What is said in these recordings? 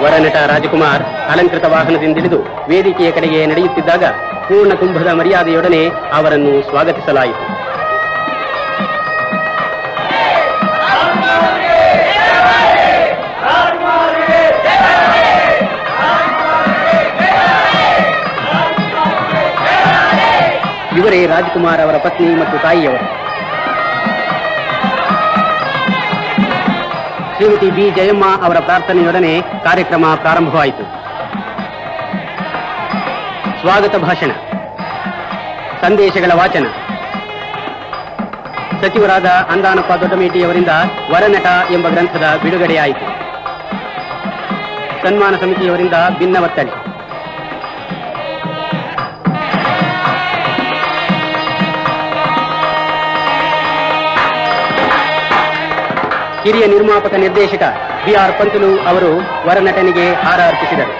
ವರನಟ ರಾಜಕುಮಾರ್ ಅಲಂಕೃತ ವಾಹನದಿಂದಿಳಿದು ವೇದಿಕೆಯ ಕಡೆಗೆ ನಡೆಯುತ್ತಿದ್ದಾಗ ಪೂರ್ಣ ಕುಂಭದ ಮರ್ಯಾದೆಯೊಡನೆ ಅವರನ್ನು ಸ್ವಾಗತಿಸಲಾಯಿತು ಇವರೇ ರಾಜ್ಕುಮಾರ್ ಅವರ ಪತ್ನಿ ಮತ್ತು ತಾಯಿಯವರು ಶ್ರೀಮತಿ ಬಿ ಜಯಮ್ಮ ಅವರ ಪ್ರಾರ್ಥನೆಯೊಡನೆ ಕಾರ್ಯಕ್ರಮ ಪ್ರಾರಂಭವಾಯಿತು ಸ್ವಾಗತ ಭಾಷಣ ಸಂದೇಶಗಳ ವಾಚನ ಸಚಿವರಾದ ಅಂದಾನಪ್ಪ ದೊಡ್ಡಮೇಟಿಯವರಿಂದ ವರನಟ ಎಂಬ ಗ್ರಂಥದ ಬಿಡುಗಡೆಯಾಯಿತು ಸನ್ಮಾನ ಸಮಿತಿಯವರಿಂದ ಭಿನ್ನವತ್ತಳಿ ಹಿರಿಯ ನಿರ್ಮಾಪಕ ನಿರ್ದೇಶಕ ಬಿಆರ್ ಪಂತುಲು ಅವರು ವರನಟನಿಗೆ ಹಾರ ಅರ್ಪಿಸಿದರು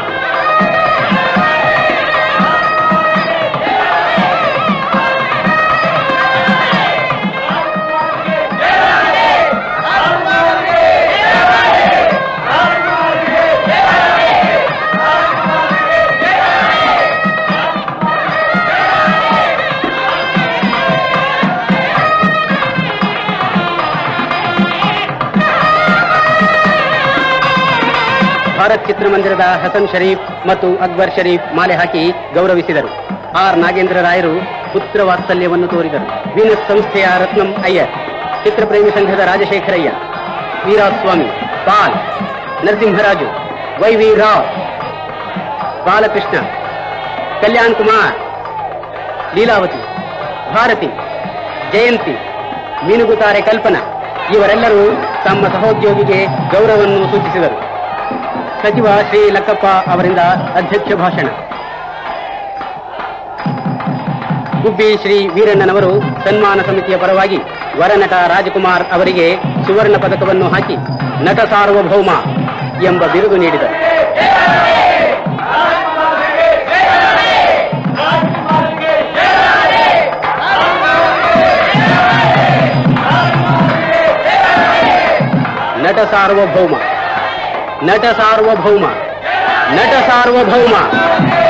ಭಾರತ್ ಚಿತ್ರಮಂದಿರದ ಹಸನ್ ಶರೀಫ್ ಮತ್ತು ಅಕ್ಬರ್ ಶರೀಫ್ ಮಾಲೆ ಹಾಕಿ ಗೌರವಿಸಿದರು ಆರ್ ನಾಗೇಂದ್ರ ರಾಯರು ಪುತ್ರ ವಾತ್ಸಲ್ಯವನ್ನು ತೋರಿದರು ವೀನಸ್ ಸಂಸ್ಥೆಯ ರತ್ನಂ ಅಯ್ಯರ್ ಚಿತ್ರಪ್ರೇಮಿ ಸಂಘದ ರಾಜಶೇಖರಯ್ಯ ವೀರಾಸ್ವಾಮಿ ಪಾಲ್ ನರಸಿಂಹರಾಜು ವೈ ವಿ ರಾವ್ ಬಾಲಕೃಷ್ಣ ಕಲ್ಯಾಣ್ ಕುಮಾರ್ ಲೀಲಾವತಿ ಭಾರತಿ ಜಯಂತಿ ಮೀನುಗುತ್ತಾರೆ ಕಲ್ಪನಾ ಇವರೆಲ್ಲರೂ ತಮ್ಮ ಸಹೋದ್ಯೋಗಿಗೆ ಗೌರವವನ್ನು ಸೂಚಿಸಿದರು ಸಚಿವ ಶ್ರೀ ಲಕ್ಕಪ್ಪ ಅವರಿಂದ ಅಧ್ಯಕ್ಷ ಭಾಷಣ ಗುಬ್ಬಿ ಶ್ರೀ ವೀರಣ್ಣನವರು ಸನ್ಮಾನ ಸಮಿತಿಯ ಪರವಾಗಿ ವರನಟ ರಾಜಕುಮಾರ್ ಅವರಿಗೆ ಸುವರ್ಣ ಪದಕವನ್ನು ಹಾಕಿ ನಟ ಸಾರ್ವಭೌಮ ಎಂಬ ಬಿರುದು ನೀಡಿದರು ನಟ ಸಾರ್ವಭೌಮ ನಟ ಸಾರ್ವಭೌಮ ನಟ ಸಾರ್ವಭೌಮ